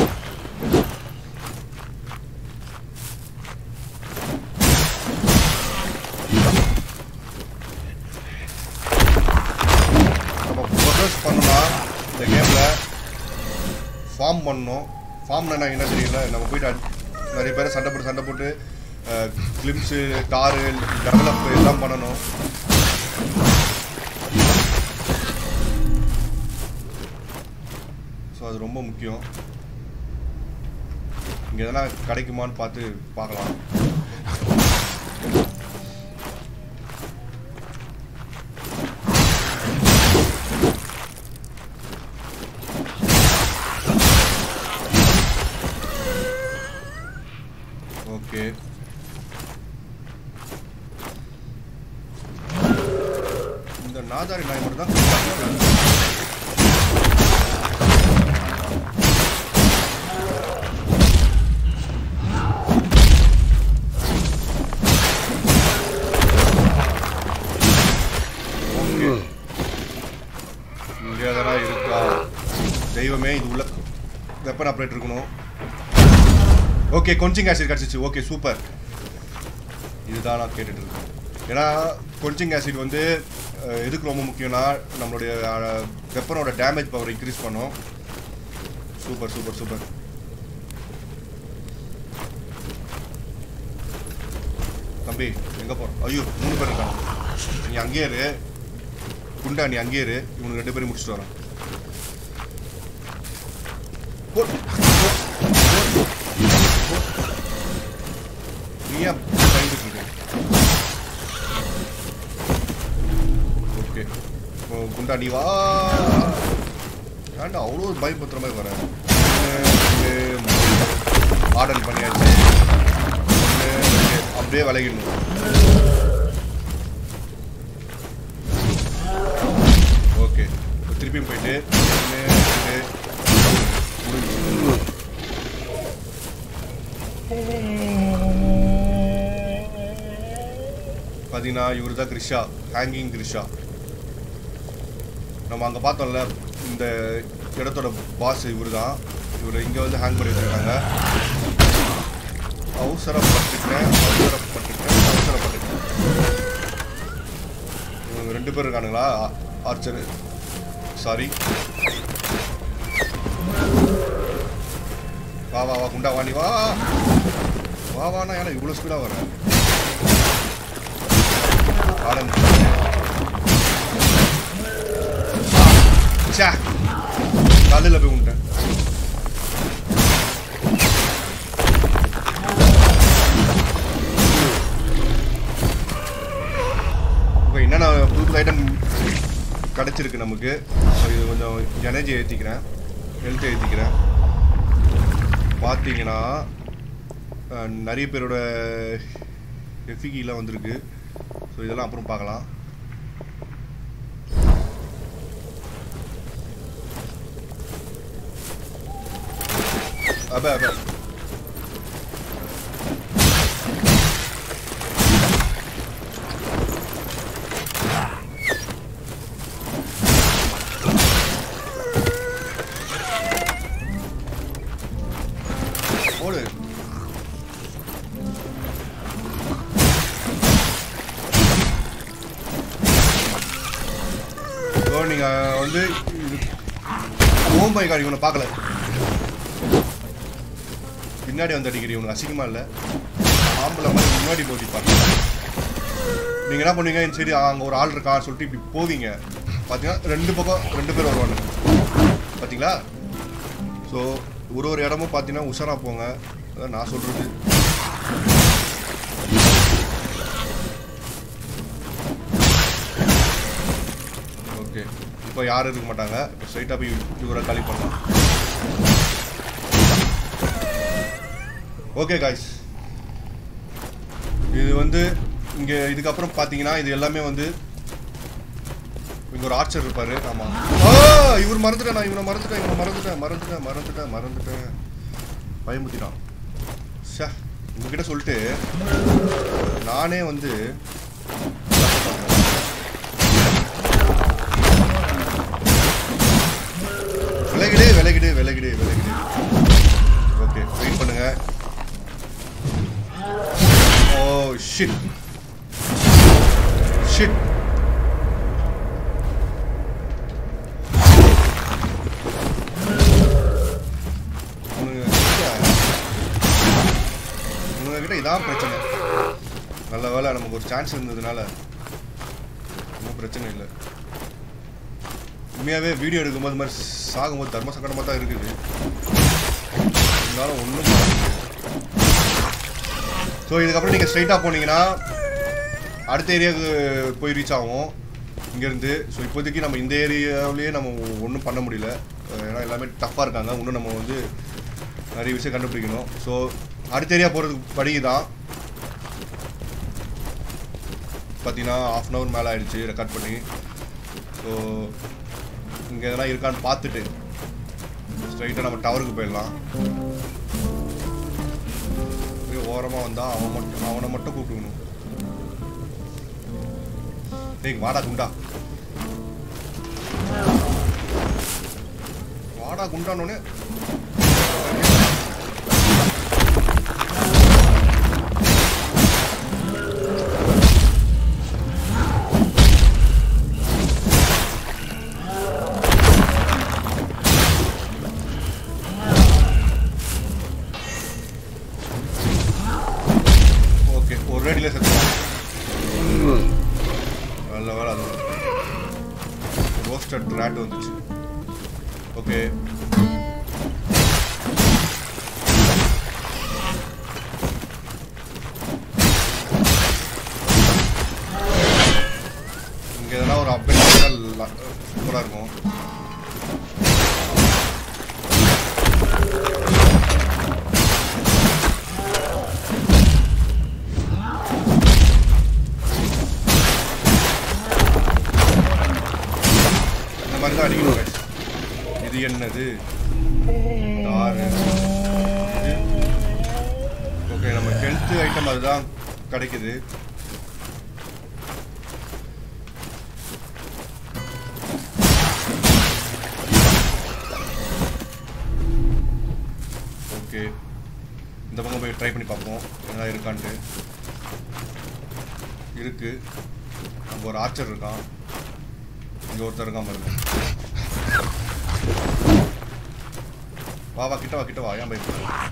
S1: நம்ம ப்ரொக்ரஸ் பண்ணோம்னா இந்த கேமில் ஃபார்ம் பண்ணணும் ஃபார்ம்னா எனக்கு என்ன தெரியல நம்ம போயிட்டு அடி- நிறைய பேர் சண்டை போட்டு சண்டை போட்டு கிளிப்ஸு டாரு டெவலப் எல்லாம் பண்ணணும் ஸோ அது ரொம்ப முக்கியம் இங்கே எதனா கிடைக்குமான்னு பார்த்து பார்க்கலாம் ஓகே இந்த நாதாரி நாய் மட்டும் தான் ஓகே இங்கே எதனா இருக்கா தெய்வமே இது உள்ள வெப்பன் ஆப்ரேட் இருக்கணும் ஓகே கொஞ்சிங் ஆசிட் கிடச்சிச்சு ஓகே சூப்பர் இதுதான் நான் கேட்டுட்டு இருக்கேன் ஏன்னா கொஞ்சிங் ஆசிட் வந்து அஹ், எதுக்கு ரொம்ப முக்கியம்னா நம்மளுடைய வெப்பனோட டேமேஜ் பவர் இன்க்ரீஸ் பண்ணும் சூப்பர் சூப்பர் சூப்பர் தம்பி எங்கே போகிறோம் ஐயோ மூணு பேர் இருக்காங்க நீ அங்கேயே இரு குண்டா நீ அங்கேயே இரு இவனுக்கு ரெண்டு பேரும் முடிச்சுட்டு வரேன் போ. போ. போ. போ. நீ ஏன் பயந்துட்டு இருக்க ஓகே ஓ, குண்டா நீ வா ஏன்டா அவ்வளோ பயப்படுத்துற மாதிரி வர ஆர்டர் பண்ணியாச்சு ஒண்ணு, ரெண்டு. அப்படியே விலகிடணும் ஓகே இப்போ திருப்பியும் போயிட்டு ஒன்று ரெண்டு முடிஞ்சு பார்த்தீங்கன்னா இவர் தான் கிரிஷா ஹேங்கிங் கிரிஷா நம்ம அங்கே பார்த்தோம்ல இந்த இடத்தோட பாஸ் இவர் தான் இவர் இங்கே வந்து ஹேங் பண்ணி வச்சிருக்காங்க அவசரப்பட்டுட்டேன் அவசரப்பட்டுட்டேன் அவசரப்பட்டுட்டேன் இவங்க ரெண்டு பேர் இருக்கானுங்களா ஆர்ச்சர் சாரி வா வா வா குண்டா வா நீ வா வா வாண்ணா ஏன்னா இவ்வளோ ஸ்பீடாக வர ஆரம்பிச்சு சே காலையில் போய் விட்டேன் ஓகே என்னென்ன புது புது ஐட்டம் கிடச்சிருக்கு நமக்கு ஸோ இது கொஞ்சம் எனர்ஜி ஏற்றிக்கிறேன் ஹெல்த் ஏற்றிக்கிறேன் பார்த்தீங்கன்னா அஹ், நிறைய பேரோட எஃபிகிலாம் வந்திருக்கு ஸோ இதெல்லாம் அப்புறம் பார்க்கலாம் அப அப ஓடு ஸோ நீங்கள் வந்து இது ஓம்பை காடி இவனை பார்க்கல பின்னாடி வந்து அடிக்கிறீ உனக்கு அசிங்கமா இல்லை ஆம்பளை மாதிரி முன்னாடி போட்டி பார்க்க நீங்கள் என்ன பண்ணுவீங்க இந்த சரி அங்கே ஒரு ஆள் இருக்கா சொல்லிட்டு இப்படி போவீங்க பார்த்தீங்கன்னா ரெண்டு பக்கம் ரெண்டு பேர் வருவாங்க பார்த்தீங்களா ஸோ ஒரு ஒரு இடமும் பார்த்தீங்கன்னா உஷாரா போங்க அதான் நான் சொல்கிறது ஓகே இப்போ யாரும் இருக்க மாட்டாங்க இப்போ ஸ்ட்ரைட்டாக போய் இவரை காலி பண்ணலாம் ஓகே காய்ஸ் இது வந்து இங்கே இதுக்கப்புறம் பார்த்தீங்கன்னா இது எல்லாமே வந்து இங்கே ஒரு ஆர்ச்சர் இருப்பார் ஆமாம் ஆ இவர் மறந்துட்டேன் நான் இவனை மறந்துட்டேன் இவனை மறந்துட்டேன் மறந்துட்டேன் மறந்துட்டேன் மறந்துட்டேன் பயமுத்திட்டான் ஷே உங்ககிட்ட சொல்லிட்டு நானே வந்து விலகிடு விலகிடு விலகிடு விலகிடு விலகிடு ஓகே வெயிட் பண்ணுங்க ஓ ஷிட் ஷிட் உங்ககிட்ட இதான் பிரச்சனை நல்ல வேலை நமக்கு ஒரு சான்ஸ் இருந்ததுனால ஒன்றும் பிரச்சனை இல்லை உண்மையாகவே வீடியோ எடுக்கும்போது இந்த மாதிரி சாகும்போது தர்ம சங்கடமாக தான் இருக்குது இருந்தாலும் ஒன்றும் ஸோ இதுக்கப்புறம் நீங்கள் ஸ்ட்ரைட்டாக போனீங்கன்னா அடுத்த ஏரியாவுக்கு போய் ரீச் ஆகும் இங்கேருந்து ஸோ இப்போதைக்கு நம்ம இந்த ஏரியாவிலேயே நம்ம ஒன்றும் பண்ண முடியல அஹ் ஏன்னா எல்லாமே டஃப்பாக இருக்காங்க இன்னும் நம்ம வந்து நிறைய விஷயம் கண்டுபிடிக்கணும் ஸோ அடுத்த ஏரியா போகிறதுக்கு படி தான் பார்த்தீங்கன்னா ஆஃப் அன் ஹவர் மேலே ஆயிடுச்சு ரெக்கார்ட் பண்ணி ஸோ இங்கே எதனா இருக்கான்னு பார்த்துட்டு ஸ்ட்ரைட்டாக நம்ம டவருக்கு போயிடலாம் அப்படியே ஓரமாக வந்தால் அவன் மட்டும் அவனை மட்டும் கூப்பிட்டுக்கணும் டேய் வாடா குண்டா வாடா குண்டானோடனே ஓகே ஒரு அடியில் செத்துவான் நல்ல வேலை அது ரோஸ்டட் rat வந்துச்சு ஓகே இங்கே எதனா ஒரு அப்டேட் சூப்பராக இருக்கும் இந்த மாதிரி தான் அடிக்கணும் guys. இது என்னது ஆறு ஓகே நம்ம ஹெல்த் ஐட்டம் அதுதான் கிடைக்குது ஓகே இந்த பக்கம் போய் ட்ரை பண்ணி பார்ப்போம் என்ன இருக்கான்ட்டு இருக்கு அங்கே ஒரு ஆர்ச்சர் இருக்கான் இங்கே ஒருத்தர் இருக்கான் பாருங்க வா வா கிட்ட வா கிட்ட வா ஏன் பயப்படுற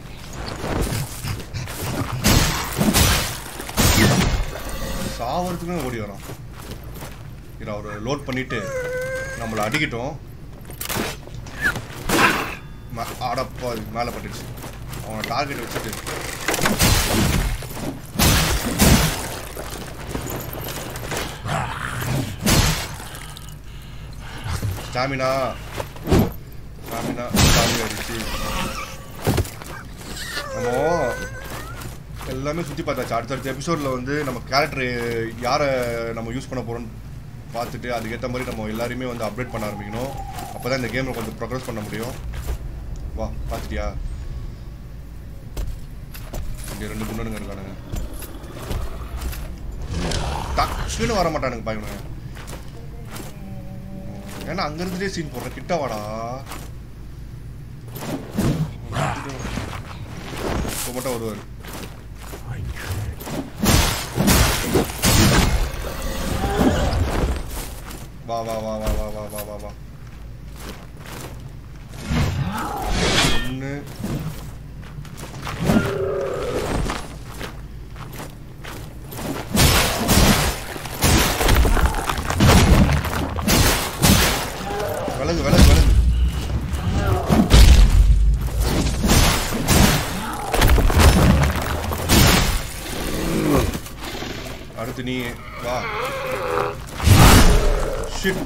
S1: சாவறதுக்குன்னு ஓடி வரோம் இதை அவர் லோட் பண்ணிட்டு நம்மளை அடிக்கட்டும் ம- அடப்பா அது மேலே பட்டுச்சு அவனை டார்கெட் வச்சுட்டு ஸ்டாமினா ஸ்டாமினா ஸ்டாமி அடிச்சு நம்ம எல்லாமே சுற்றி பார்த்தாச்சு அடுத்தடுத்த எபிசோடில் வந்து நம்ம கேரக்டர் யாரை நம்ம யூஸ் பண்ண போகிறோம்னு பார்த்துட்டு அதுக்கேற்ற மாதிரி நம்ம எல்லாரையுமே வந்து அப்டேட் பண்ண ஆரம்பிக்கணும் அப்போ தான் இந்த கேமில் கொஞ்சம் ப்ரோக்ரஸ் பண்ண முடியும் வா பார்த்துட்டியா இங்கே ரெண்டு குண்டனுங்க இருக்கானுங்க டக்குன்னு வர மாட்டானுங்க பாருங்க ஏன்னா அங்க இருந்துட்டே சீன் போடுற கிட்ட வாடா இப்போ மட்டும் வருவார் வா வா வா வா வா வா வா வா வா ஒன்று விலகு விலகு விலகு அடுத்து நீ வா ஷிட்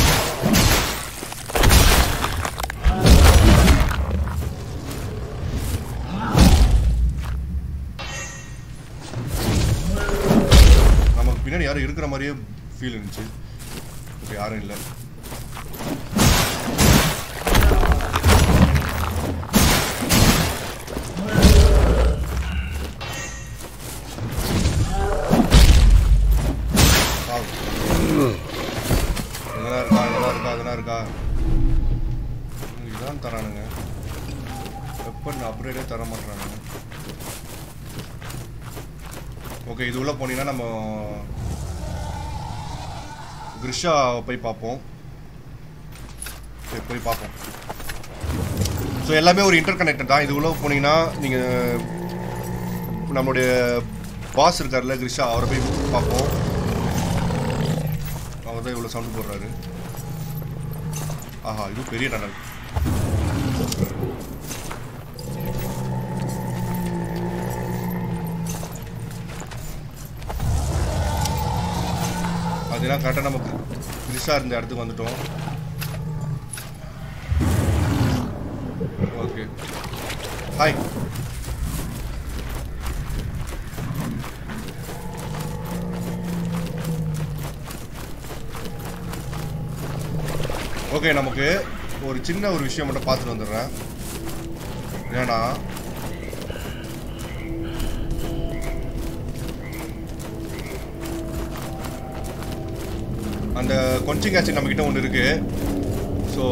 S1: நமக்கு பின்னாடி யாரும் இருக்கிற மாதிரியே ஃபீல் இருந்துச்சு இப்போ யாரும் இல்லை வாவ். இதெல்லாம் இருக்கா இதெல்லாம் இருக்கா இதெல்லாம் இருக்கா ம், இதான் தரானுங்க வெப்பன் அப்கிரேடே தர மாட்டாங்க ஓகே இது உள்ள போனீங்கன்னா நம்ம கிரிஷா போய் பார்ப்போம் சரி போய் பார்ப்போம் ஸோ எல்லாமே ஒரு இன்டர் கனெக்டட் தான் இது உள்ள போனீங்கன்னா நீங்கள் நம்மளுடைய பாஸ் இருக்கார்ல கிரிஷா அவரை போய் பார்ப்போம் அவர் தான் இவ்வளோ சவுண்ட் போடுறாரு ஆஹா இது பெரிய டனல் அதெல்லாம் கரெக்டாக நம்ம கிரிஷா இருந்த இடத்துக்கு வந்துட்டோம் ஓகே ஹாய் ஓகே நமக்கு ஒரு சின்ன ஒரு விஷயம் மட்டும் பார்த்துட்டு வந்துடுறேன் ஏன்னா அந்த கொஞ்சிங் ஆசிட் நம்மக்கிட்ட ஒன்று இருக்கு ஸோ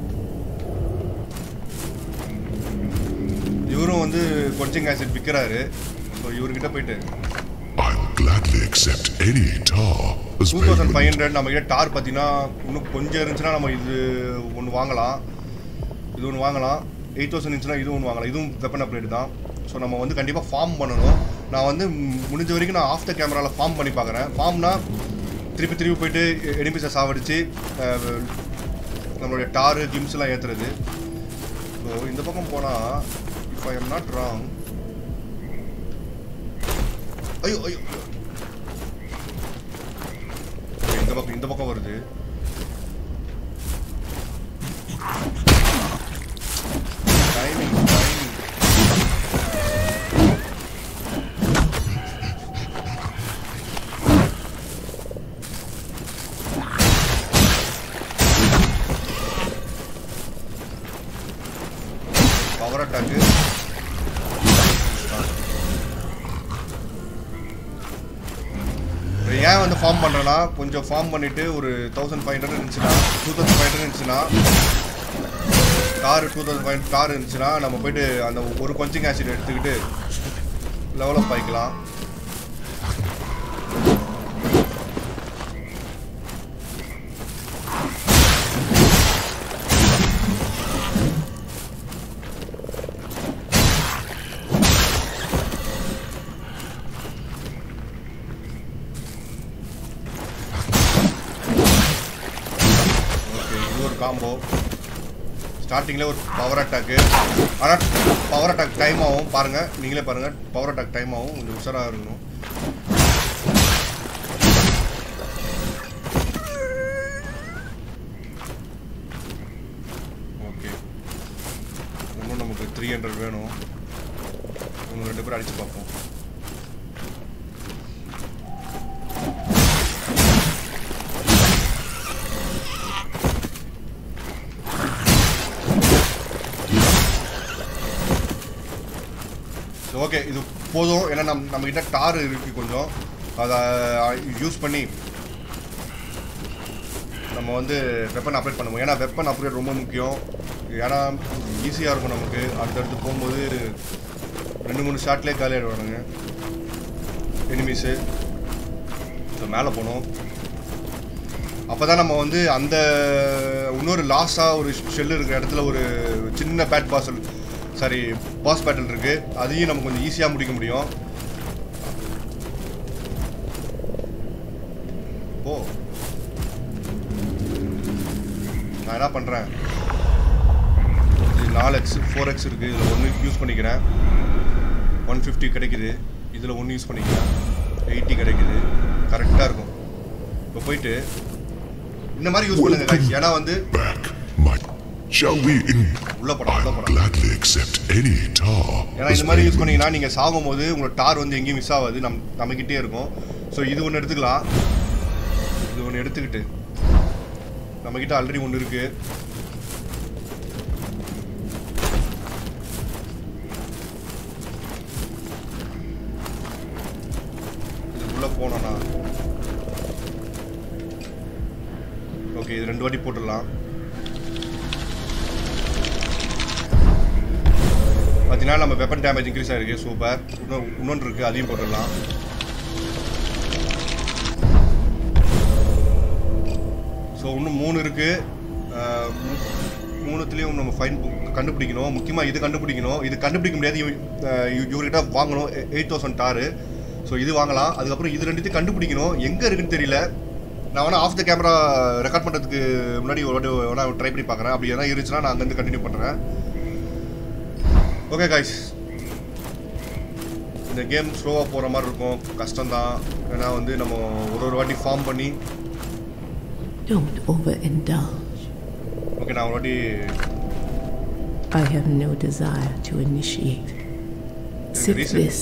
S1: இவரும் வந்து கொஞ்சிங் ஆசிட் விற்கிறாரு ஸோ இவர்கிட்ட போயிட்டு
S3: I'll gladly accept any tar as
S1: two thousand
S3: payment.
S1: Five hundred நம்ம கிட்ட டார் பார்த்தீங்கன்னா இன்னும் கொஞ்சம் இருந்துச்சுன்னா நம்ம இது ஒன்று வாங்கலாம் இது ஒன்று வாங்கலாம் எயிட் தௌசண்ட் இருந்துச்சுன்னா இது ஒன்று வாங்கலாம் இதுவும் வெப்பன் அப்கிரேட் தான் ஸோ நம்ம வந்து கண்டிப்பாக ஃபார்ம் பண்ணணும் நான் வந்து ம், முடிஞ்ச வரைக்கும் நான் ஆஃப் த கேமராவில் ஃபார்ம் பண்ணி பார்க்குறேன் ஃபார்ம்னா திருப்பி திருப்பி போயிட்டு எனிமிஸை சாவடிச்சு அஹ், நம்மளுடைய டாரு கிம்ஸ்லாம் ஏற்றுறது ஸோ இந்த பக்கம் போனால் if I am not wrong ஐயோ ஐயோ ஐயோ. Okay, இந்த பக்கம் இந்த பக்கம் வருது டைமிங் டைமிங் பவர் அட்டாக்கு ஏன் வந்து ஃபார்ம் பண்ணுறேன்னா கொஞ்சம் ஃபார்ம் பண்ணிவிட்டு ஒரு தௌசண்ட் ஃபைவ் ஹண்ட்ரட் இருந்துச்சுன்னா டூ தௌசண்ட் ஃபைவ் ஹண்ட்ரட் இருந்துச்சுன்னா கார் டூ தௌசண்ட் ஃபைவ் கார் இருந்துச்சுன்னா நம்ம போயிட்டு அந்த ஒரு கொஞ்சிங் ஆசிட் எடுத்துக்கிட்டு லெவலப் ஆகிக்கலாம் ஓகே இது ஒரு காம்போ ஸ்டார்டிங்கில் ஒரு பவர் அட்டாக்கு ஆனால் பவர் அட்டாக் டைம் ஆகும் பாருங்கள் நீங்களே பாருங்கள் பவர் அட்டாக் டைம் ஆகும் கொஞ்சம் உஷாராக இருக்கணும் ஓகே இன்னும் நமக்கு த்ரீ ஹண்ட்ரட் வேணும் இவங்க ரெண்டு பேரும் அடிச்சு பார்ப்போம் ஓகே இது போதும் ஏன்னா நம் நம்மக்கிட்ட டார் இருக்கு கொஞ்சம் அதை யூஸ் பண்ணி நம்ம வந்து வெப்பன் அப்டேட் பண்ணுவோம் ஏன்னா வெப்பன் அப்டேட் ரொம்ப முக்கியம் ஏன்னா ஈஸியாக இருக்கும் நமக்கு அடுத்தடுத்து போகும்போது ரெண்டு மூணு ஷாட்லேயே காலி ஆகிடுவானுங்க எனிமீஸு ஸோ மேலே போனோம் அப்போ தான் நம்ம வந்து அந்த இன்னொரு லாஸ்டாக ஒரு ஷெல் இருக்கிற இடத்துல ஒரு சின்ன பேட் பாசல் சாரி பாஸ் பேட்டில் இருக்கு அதையும் நம்ம கொஞ்சம் ஈஸியாக முடிக்க முடியும் ஓ நான் என்ன பண்ணுறேன் இது நாலு எக்ஸ் ஃபோர் எக்ஸ் இருக்குது இதில் ஒன்று யூஸ் பண்ணிக்கிறேன் ஒன் ஃபிஃப்டி கிடைக்குது இதில் ஒன்று யூஸ் பண்ணிக்கிறேன் எயிட்டி கிடைக்குது கரெக்டாக இருக்கும் இப்போ போயிட்டு இந்த மாதிரி யூஸ் பண்ணுங்க guys. ஏன்னா வந்து
S3: Back, my. Shall we in?
S1: உள்ள போடலாம் உள்ள
S3: I'll
S1: போடலாம்
S3: gladly accept any tar
S1: ஏன்னா
S3: as
S1: இந்த மாதிரி யூஸ்
S3: payment.
S1: பண்ணீங்கன்னா நீங்கள் சாகும்போது உங்களோட டார் வந்து எங்கேயும் மிஸ் ஆகாது நம் நம்மக்கிட்டே இருக்கும் ஸோ இது ஒன்று எடுத்துக்கலாம் இது ஒன்று எடுத்துக்கிட்டு நம்மக்கிட்ட ஆல்ரெடி ஒன்று இருக்கு இதுக்குள்ளே போனோன்னா ஓகே இது ரெண்டு வாட்டி போட்டுடலாம் பார்த்தீங்கன்னா நம்ம வெப்பன் டேமேஜ் இன்க்ரீஸ் ஆகிருக்கு சூப்பர் இன்னும் இன்னொன்று இருக்குது அதையும் போட்டுடலாம் ஸோ இன்னும் மூணு இருக்குது மூணுத்துலேயும் நம்ம ஃபைன் கண்டுபிடிக்கணும் முக்கியமாக இது கண்டுபிடிக்கணும் இது கண்டுபிடிக்க முடியாது இவ- அஹ் இவ- இவர்கிட்ட வாங்கணும் எயிட் தௌசண்ட் டாரு ஸோ இது வாங்கலாம் அதுக்கப்புறம் இது ரெண்டுத்தையும் கண்டுபிடிக்கணும் எங்கே இருக்குன்னு தெரியல நான் வேணா ஆஃப் த கேமரா ரெக்கார்ட் பண்ணுறதுக்கு முன்னாடி ஒரு வாட்டி வேணா ட்ரை பண்ணி பார்க்குறேன் அப்படி எதனா இருந்துச்சுன்னா நான் அங்கேருந்து கண்டினியூ பண்ணுறேன் ஓகே காய்ஸ் இந்த கேம் ஸ்லோவாக போகிற மாதிரி இருக்கும் கஷ்டம்தான் ஏன்னா வந்து நம்ம ஒரு ஒரு வாட்டி ஃபார்ம் பண்ணி
S2: Don't overindulge.
S1: ஓகே நான் ஒரு வாட்டி
S2: I have no desire to initiate. Sip
S1: reason?
S2: this.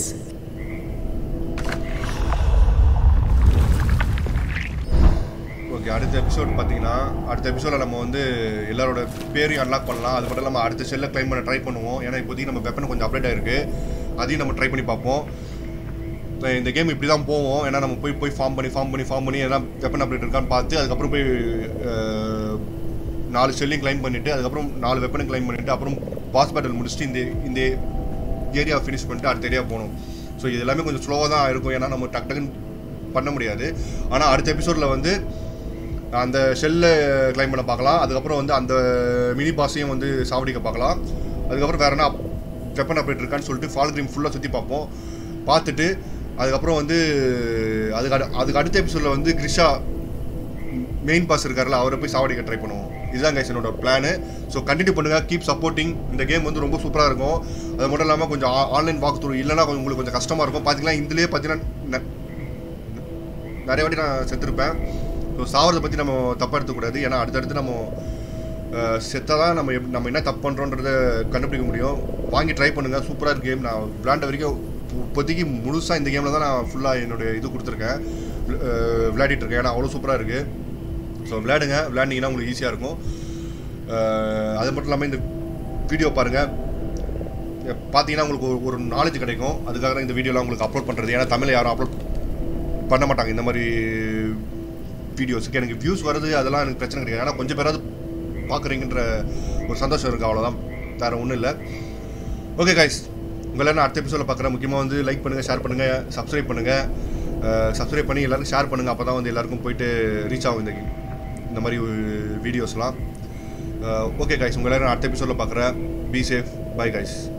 S1: Okay அடுத்த எபிசோட் பார்த்தீங்கன்னா அடுத்த எபிசோடில் நம்ம வந்து எல்லாரோட பேரையும் அன்லாக் பண்ணலாம் அது மட்டும் இல்லாமல் அடுத்த செல்லை க்ளைம் பண்ண ட்ரை பண்ணுவோம் ஏன்னா இப்போதைக்கு நம்ம வெப்பன் கொஞ்சம் அப்டேட் ஆயிருக்கு அதையும் நம்ம ட்ரை பண்ணி பார்ப்போம் இப்ப இந்த கேம் இப்படி தான் போவோம் ஏன்னா நம்ம போய் போய் ஃபார்ம் பண்ணி ஃபார்ம் பண்ணி ஃபார்ம் பண்ணி எல்லாம் வெப்பன் அப்டேட் இருக்கான்னு பார்த்து அதுக்கப்புறம் போய் அஹ், நாலு செல்லையும் க்ளைம் பண்ணிவிட்டு அதுக்கப்புறம் நாலு வெப்பனும் க்ளைம் பண்ணிவிட்டு அப்புறம் பாஸ் பேட்டில் முடிச்சுட்டு இந்த இந்த ஏரியா ஃபினிஷ் பண்ணிட்டு அடுத்த ஏரியா போகணும் ஸோ இது எல்லாமே கொஞ்சம் ஸ்லோவாக தான் இருக்கும் ஏன்னா நம்ம டக் டக்குன்னு பண்ண முடியாது ஆனால் அடுத்த எபிசோடில் வந்து அந்த ஷெல்லை கிளைம் பண்ண பார்க்கலாம் அதுக்கப்புறம் வந்து அந்த மினி பாஸையும் வந்து சாவடிக்க பார்க்கலாம் அதுக்கப்புறம் வேற என்ன வெப்பன் அப்டேட் இருக்கான்னு சொல்லிட்டு ஃபால் கிரீம் ஃபுல்லாக சுற்றி பார்ப்போம் பார்த்துட்டு அதுக்கப்புறம் வந்து அதுக்கு அடு- அதுக்கு அடுத்த எபிசோடில் வந்து கிரிஷா மெயின் பாஸ் இருக்கார்ல அவரை போய் சாவடிக்க ட்ரை பண்ணுவோம் இதுதான் கைஸ் என்னோட பிளானு ஸோ கண்டினியூ பண்ணுங்க கீப் சப்போர்ட்டிங் இந்த கேம் வந்து ரொம்ப சூப்பராக இருக்கும் அது மட்டும் இல்லாமல் கொஞ்சம் ஆன்லைன் வாக் த்ரூ இல்லைன்னா கொஞ்சம் உங்களுக்கு கொஞ்சம் கஷ்டமாக இருக்கும் பார்த்தீங்கன்னா இதுலேயே பார்த்தீங்கன்னா ந- நிறைய வாட்டி நான் செத்துருப்பேன் ஸோ சாவறதை பற்றி நம்ம தப்பாக எடுத்துக்கூடாது ஏன்னா அடுத்தடுத்து நம்ம செத்தாக தான் நம்ம எப்- நம்ம என்ன தப்பு பண்ணுறோன்றத கண்டுபிடிக்க முடியும் வாங்கி ட்ரை பண்ணுங்கள் சூப்பராக இருக்கு கேம் நான் விளையாண்ட வரைக்கும் இப்போதைக்கு முழுசாக இந்த கேமில் தான் நான் ஃபுல்லாக என்னுடைய இது கொடுத்துருக்கேன் வி- அஹ் விளையாடிட்டு இருக்கேன் ஏன்னா அவ்வளோ சூப்பராக இருக்குது ஸோ விளையாடுங்க விளையாண்டிங்கன்னா உங்களுக்கு ஈஸியாக இருக்கும் அஹ் அது மட்டும் இல்லாமல் இந்த வீடியோ பாருங்கள் பார்த்தீங்கன்னா உங்களுக்கு ஒரு ஒரு நாலேஜ் கிடைக்கும் அதுக்காக தான் இந்த வீடியோலாம் உங்களுக்கு அப்லோட் பண்ணுறது ஏன்னா தமிழில் யாரும் அப்லோட் பண்ண மாட்டாங்க இந்த மாதிரி வீடியோஸுக்கு எனக்கு வியூஸ் வருது அதெல்லாம் எனக்கு பிரச்சனை கிடையாது ஏன்னா கொஞ்சம் பேராவது பார்க்குறீங்கன்ற ஒரு சந்தோஷம் இருக்குது அவ்வளோதான் வேறு ஒன்றும் இல்லை ஓகே கைஸ் உங்களை நான் அடுத்த எபிசோடில் பார்க்குறேன் முக்கியமாக வந்து லைக் பண்ணுங்கள் ஷேர் பண்ணுங்கள் சப்ஸ்கிரைப் பண்ணுங்கள் சப்ஸ்கிரைப் பண்ணி எல்லாருக்கும் ஷேர் பண்ணுங்கள் அப்போ தான் வந்து எல்லாருக்கும் போயிட்டு ரீச் ஆகும் இந்த இந்த மாதிரி வீடியோஸ்லாம் ஓகே கைஸ் உங்களை நான் அடுத்த எபிசோடில் பார்க்குறேன் பி சேஃப் பை கைஸ்